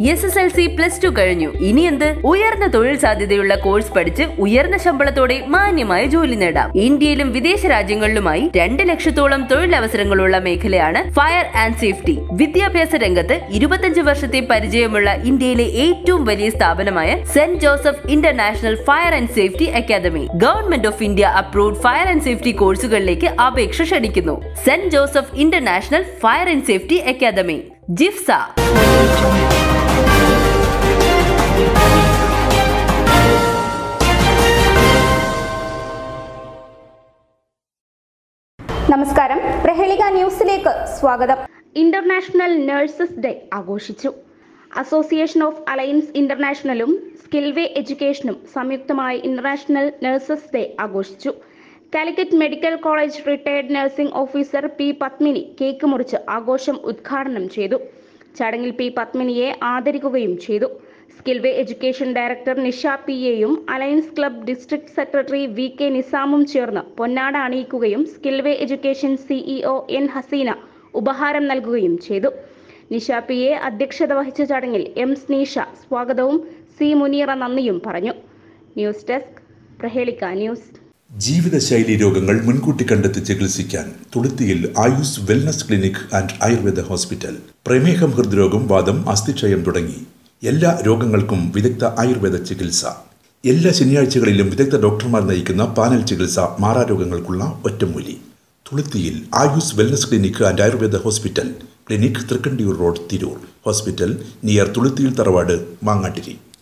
S S L C plus two കഴിഞ്ഞു ഇനി എന്ത് ഉയർന്ന തൊഴിൽ സാധ്യതയുള്ള കോഴ്സ് പഠിച്ച് ഉയർന്ന ശമ്പളത്തോടെ മാന്യമായ ജോലി നേടാം ഇന്ത്യയിലും വിദേശ രാജ്യങ്ങളിലുമായി രണ്ട് ലക്ഷത്തോളം തൊഴിലവസരങ്ങളുള്ള മേഖലയാണ് ഫയർ ആൻഡ് സേഫ്റ്റി വിദ്യാഭ്യാസ രംഗത്ത് ഇരുപത്തഞ്ച് വർഷത്തെ പരിചയമുള്ള ഇന്ത്യയിലെ ഏറ്റവും വലിയ സ്ഥാപനമായ Saint Joseph international fire and safety academy government of India approved fire and safety കോഴ്സുകളിലേക്ക് അപേക്ഷ ക്ഷണിക്കുന്നു Saint Joseph international fire and safety academy ജിഫ്സ നമസ്കാരം പ്രഹേളിക ന്യൂസിലേക്ക് സ്വാഗതം ഇന്റർനാഷണൽ നഴ്സസ് ഡേ ആഘോഷിച്ചു അസോസിയേഷൻ ഓഫ് അലയൻസ് ഇന്റർനാഷണലും സ്കിൽവേ എഡ്യൂക്കേഷനും സംയുക്തമായി ഇന്റർനാഷണൽ നഴ്സസ് ഡേ ആഘോഷിച്ചു Calicut medical college retired nursing officer P Padmini cake മുറിച്ച് ആഘോഷം ഉദ്ഘാടനം ചെയ്തു ചടങ്ങിൽ പി പത്മിനിയെ ആദരിക്കുകയും ചെയ്തു Skillway education director Nisha P എയും alliance club district secretary V K നിസാമും ചേർന്ന് പൊന്നാട അണിയിക്കുകയും Skillway education CEO N Haseena ഉപഹാരം നൽകുകയും ചെയ്തു നിഷ പി എ അധ്യക്ഷത വഹിച്ച ചടങ്ങിൽ എം സ്നീഷ സ്വാഗതവും സി മുനീറ നന്ദിയും പറഞ്ഞു ന്യൂസ് ഡെസ്ക് പ്രഹേളിക്ക ന്യൂസ് ജീവിതശൈലി രോഗങ്ങൾ മുൻകൂട്ടി കണ്ടെത്തി ചികിത്സിക്കാൻ തുളുത്തിയിൽ Ayus wellness clinic and Ayurveda hospital പ്രമേഹം ഹൃദ്രോഗം വാദം അസ്ഥിക്ഷയം തുടങ്ങി എല്ലാ രോഗങ്ങൾക്കും വിദഗ്ധ ആയുർവേദ ചികിത്സ എല്ലാ ശനിയാഴ്ചകളിലും വിദഗ്ധ ഡോക്ടർമാർ നയിക്കുന്ന പാനൽ ചികിത്സ മാറാരോഗങ്ങൾക്കുള്ള ഒറ്റമൂലി തുളുത്തിയിൽ Ayus wellness clinic and Ayurveda hospital clinic Thrikkandiyur road Tirur hospital near തുളുത്തിയിൽ തറവാട് മാങ്ങാട്ടിരി